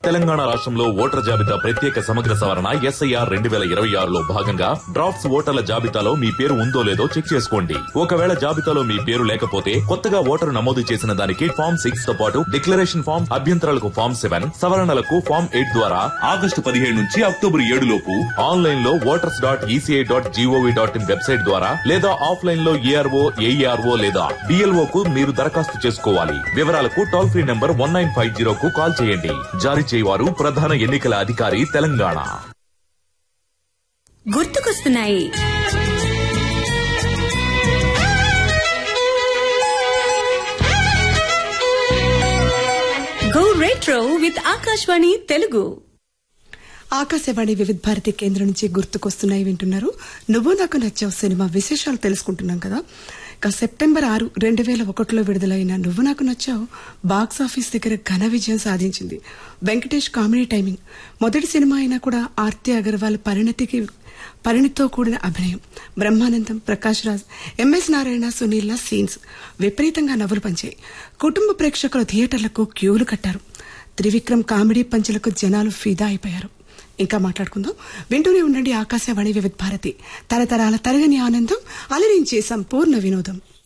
తెలంగాణ రాష్ట్రంలో ఓటర్ జాబితా ప్రత్యేక సమగ్ర సవరణ ఎస్ఐఆర్ రెండు వేల ఇరవై ఆరులో భాగంగా డ్రాఫ్ట్స్ ఓటర్ల జాబితాలో మీ పేరు ఉందో లేదో చెక్ చేసుకోండి ఒకవేళ జాబితాలో మీ పేరు లేకపోతే కొత్తగా ఓటరు నమోదు చేసిన దానికి ఫామ్ సిక్స్ తో పాటు డిక్లరేషన్ ఫామ్ అభ్యంతరాలకు ఫామ్ సెవెన్ సవరణలకు ఫామ్ ఎయిట్ ద్వారా ఆగస్టు పదిహేడు నుంచి అక్టోబర్ ఏడు లోపు ఆన్లైన్ లో voters dot ECI dot GOV dot in website ద్వారా లేదా ఆఫ్లైన్ లో ఏఆర్ఓ ఏఈఆర్ఓ లేదా డిఎల్ఓ కు మీరు దరఖాస్తు చేసుకోవాలి వివరాలకు toll free number one nine five zero కు కాల్ చేయండి జారీ చేయవారు ప్రధాన ఎన్నికల అధికారి తెలంగాణ గుర్తుకొస్తున్నాయి go retro with Akashvani Telugu Akashvani Vividh Bharati కేంద్రం నుంచి గుర్తుకొస్తున్నాయి వింటున్నారు నువ్వు నాకు నచ్చావు సినిమా విశేషాలు తెలుసుకుంటున్నాం కదా ఇక సెప్టెంబర్ ఆరు రెండు వేల ఒకటిలో విడుదలైన నువ్వు నాకు నచ్చావు బాక్స్ ఆఫీస్ దగ్గర ఘన విజయం సాధించింది వెంకటేష్ కామెడీ టైమింగ్ మొదటి సినిమా అయినా కూడా ఆర్తి అగర్వాల్ పరిణతికి పరిణితో కూడిన అభినయం బ్రహ్మానందం ప్రకాష్ రాజ్ ఎంఎస్ నారాయణ సునీల్ల సీన్స్ విపరీతంగా నవ్వులు పంచాయి కుటుంబ ప్రేక్షకుల థియేటర్లకు క్యూలు కట్టారు త్రివిక్రమ్ కామెడీ పంచులకు జనాలు ఫిదా అయిపోయారు ఇంకా మాట్లాడుకుందాం వింటూనే ఉండండి ఆకాశవాణి వివిధ భారతి తరతరాల తరగని ఆనందం అలరించే సంపూర్ణ వినోదం